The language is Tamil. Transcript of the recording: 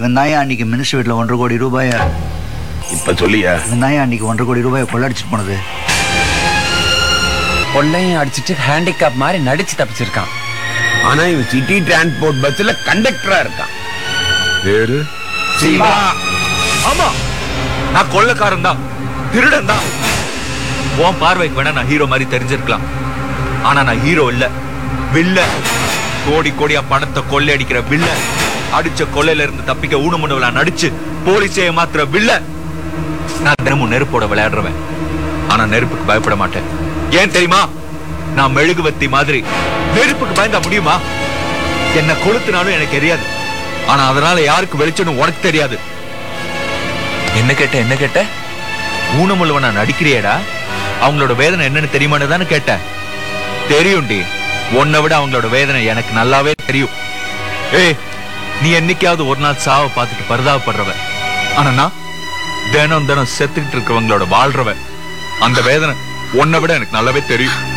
இவன் தான் அன்னைக்கு மினிஸ்டர் வீட்டில் ஒன்றரை கோடி ரூபாய இப்ப சொல்லியா இவன் தான் அன்னைக்கு ஒன்றரை கோடி ரூபாயை கொள்ளடிச்சிட்டு போனது கொள்ளையும் அடிச்சிட்டு ஹேண்டிகேப் மாதிரி நடிச்சு தப்பிச்சிருக்கான் ஆனா இவன் சிட்டி டிரான்ஸ்போர்ட் பஸ்ல கண்டக்டரா இருக்கான் பேரு சிவா ஆமா நான் கொள்ளக்காரன் தான் திருடன் தான் உன் பார்வைக்கு வேணா நான் ஹீரோ மாதிரி தெரிஞ்சிருக்கலாம் ஆனா நான் ஹீரோ இல்ல வில்ல கோடி கோடியா பணத்தை கொள்ளையடிக்கிற வில்ல அடிச்ச கொள்ளையில இருந்து தப்பிக்க ஊனமுனவளா நடிச்சு போலீஸே மாத்திர வில்ல நான் தினமும் நெருப்போட விளையாடுறவன் ஆனா நெருப்புக்கு பயப்பட மாட்டேன் ஏன் தெரியுமா நான் மெழுகுவத்தி மாதிரி நெருப்புக்கு பயந்தா முடியுமா என்ன கொளுத்துனாலும் எனக்கு தெரியாது ஆனா அதனால யாருக்கு வெளிச்சம்னு உனக்கு தெரியாது என்ன கேட்ட என்ன கேட்ட ஊனமுள்ளவனா நடிக்கிறியேடா அவங்களோட வேதனை என்னன்னு தெரியுமான்னு தானே கேட்டேன் தெரியும்டி உன்னை விட அவங்களோட வேதனை எனக்கு நல்லாவே தெரியும் ஏய் நீ என்னைக்காவது ஒரு நாள் சாவை பார்த்துட்டு பரிதாபப்படுறவ ஆனா நான் தினம் தினம் செத்துக்கிட்டு இருக்கவங்களோட வாழ்றவன் அந்த வேதனை உன்னை விட எனக்கு நல்லாவே தெரியும்